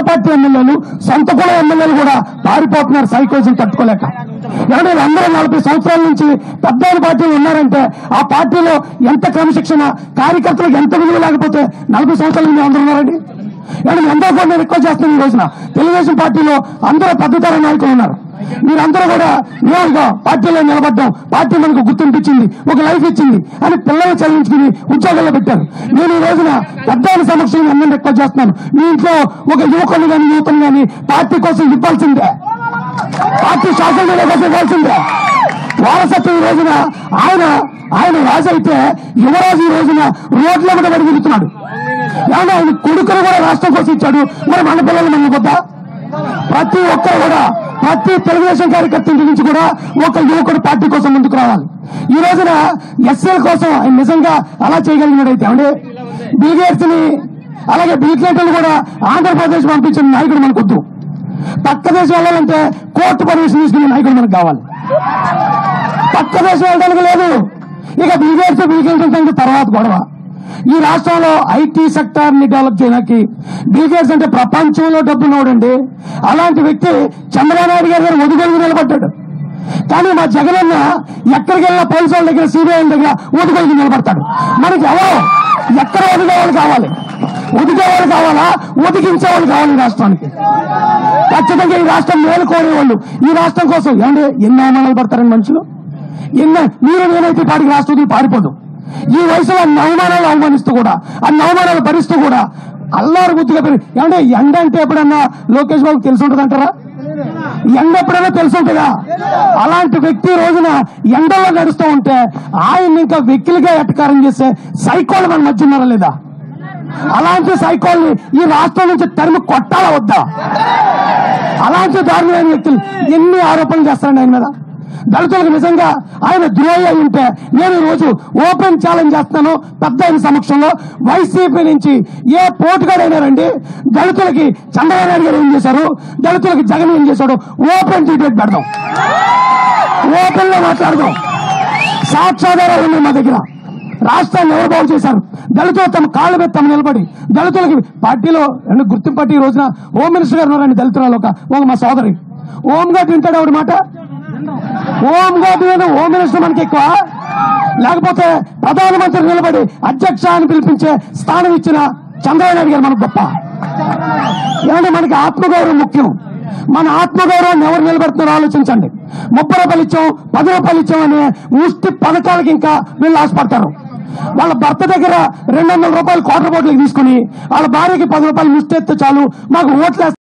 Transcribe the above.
party ఎమ్మెల్యేలు సొంత కుల ఎమ్మెల్యేలు కూడా పారిపోతున్నారు సైకోజన్ తట్టుకోలేక ఏమంటే అందరూ నలభై సంవత్సరాల నుంచి పెద్ద పార్టీలు ఉన్నారంటే ఆ పార్టీలో ఎంత క్రమశిక్షణ కార్యకర్తలకు ఎంత విలువ లేకపోతే నలభై సంవత్సరాల నుంచి అందరూ ఉన్నారండి ఏమంటే మీ అందరూ కూడా నేను రిక్వెస్ట్ చేస్తున్నాను ఈ రోజున తెలుగుదేశం పార్టీలో అందరూ పెద్దతర నాయకులు ఉన్నారు మీరందరూ కూడా నేరుగా పార్టీలో నిలబడ్డాం పార్టీ మనకు గుర్తింపించింది ఒక లైఫ్ ఇచ్చింది అని పిల్లలు చదివించుకుని ఉద్యోగాల్లో పెట్టారు నేను ఈ రోజున పెద్ద సమక్షంలో అందరినీ రిక్వెస్ట్ చేస్తున్నాను మీ ఇంట్లో ఒక యువకుని కానీ యువతను కానీ పార్టీ కోసం ఇవ్వాల్సిందే పార్టీ శాసనసభ కోసం ఇవ్వాల్సిందే వారసత్వం ఈ రోజున ఆయన ఆయన రాజు అయితే యువరాజు ఈ రోజున రోడ్ల మీద పడి తిరుగుతున్నాడు ఏమన్నా ఆయన కొడుకును కూడా రాష్ట్రం కోసం ఇచ్చాడు మరి మన పిల్లలు మన కొద్దా ప్రతి ఒక్కరు కూడా ప్రతి తెలుగుదేశం కార్యకర్త ఇంటి నుంచి కూడా ఒక యువకుడు పార్టీ కోసం ముందుకు రావాలి ఈ రోజున ఎస్ఎల్ కోసం ఆయన నిజంగా అలా చేయగలిగినట్టయితే అంటే బిల్గేట్స్ ని అలాగే బిల్ క్లింటన్ కూడా ఆంధ్రప్రదేశ్ పంపించిన నాయకుడు మనకొద్దు పక్క దేశం వెళ్ళాలంటే కోర్టు పర్మిషన్ తీసుకునే నాయకుడు మనకు కావాలి పక్క దేశం వెళ్ళడానికి లేదు ఇక బీజేపీ బీజేపీ సంగతి తర్వాత గొడవ ఈ రాష్ట్రంలో ఐటీ సెక్టార్ ని డెవలప్ చేయడానికి బీజేపీ అంటే ప్రపంచంలో డబ్బున్నోడండి అలాంటి వ్యక్తి చంద్రబాబు నాయుడు గారి దగ్గర ఒదుగొలుగు నిలబడ్డాడు కానీ మా జగనన్న ఎక్కడికి వెళ్ళినా పోలీసు వాళ్ళ దగ్గర సిబిఐ దగ్గర ఒదుగొలుగు నిలబడతాడు మనకి ఎవరో ఎక్కడ ఒదిగేవాళ్ళు కావాలి ఒదిగేవాళ్ళు కావాలా ఒదిగించేవాళ్ళు కావాలి ఈ రాష్ట్రానికి ఖచ్చితంగా ఈ రాష్ట్రం మేలు కోరేవాళ్ళు ఈ రాష్ట్రం కోసం ఏమంటే ఎన్ని అవమానాలు పడతారండి మనుషులు ఎన్నో మీరు నేనైతే ఈ పాటికి రాష్ట్రం వదిలి పారిపోదు ఈ వయసులో అన్ని అవమానాలు అవమానిస్తూ కూడా అన్ని అవమానాలు భరిస్తూ కూడా అల్లారు గుర్తుగా పెరిగి ఏమంటే ఎండ అంటే ఎప్పుడన్నా లోకేష్ బాబు తెలిసి ఉంటుందంటారా ఎండ ఎప్పుడైనా తెలిసి ఉంటుందా అలాంటి వ్యక్తి ఈ రోజున ఎండలో నడుస్తూ ఉంటే ఆయన ఇంకా వెక్కిలిగా ఎట్టకారం చేసే సైకోలు మన మధ్య ఉన్నారా లేదా అలాంటి సైకోల్ని ఈ రాష్ట్రం నుంచి తరిమి కొట్టాలా వద్దా అలాంటి దారుణమైన వ్యక్తులు ఎన్ని ఆరోపణలు చేస్తారండి ఆయన మీద దళితులకు నిజంగా ఆయన ద్రోహి అయి ఉంటే నేను ఈ రోజు ఓపెన్ ఛాలెంజ్ చేస్తున్నాను పెద్ద ఆయన సమక్షంలో వైసీపీ నుంచి ఏ పోటుగాడైనారండి దళితులకి చంద్రబాబు నాయుడు గారు ఏం చేశారు దళితులకి జగన్ ఏం చేశాడు ఓపెన్ డిబేట్ పెడదాం ఓపెన్ లో మాట్లాడదాం సాక్ష్యాధారాలు ఉన్నాయి మా దగ్గర రాష్ట్రాన్ని ఎవరు బాగు చేశారు దళితులు తమ కాళ్ళ మీద తమ నిలబడి దళితులకి పార్టీలో రెండు గుర్తింపు పార్టీ ఈ రోజున హోమ్ మినిస్టర్ గారు ఉన్నారండి దళితురాలు ఒక ఒక మా సోదరి హోమ్ గార్డ్ వింటాడు ఆవిడ మాట హోమ్ గార్డ్ మీద హోమ్ మినిస్టర్ మనకి ఎక్కువ లేకపోతే ప్రధానమంత్రి నిలబడి అధ్యక్ష అని పిలిపించే స్థానం ఇచ్చిన చంద్రబాబు నాయుడు గారు మనకు గొప్ప ఏమంటే మనకి ఆత్మగౌరవం ముఖ్యం మన ఆత్మగౌరవాన్ని ఎవరు నిలబెడుతున్నారో ఆలోచించండి ముప్పై రూపాయలు ఇచ్చాం పది రూపాయలు ఇచ్చాం అనే ముష్టి పథకాలకి ఇంకా వీళ్ళు ఆశపడతారు వాళ్ళ భర్త దగ్గర రెండు వందల రూపాయలు క్వార్టర్ బోట్లకి తీసుకుని వాళ్ళ భార్యకి పది రూపాయలు ముష్టి ఎత్తే చాలు మాకు ఓట్లు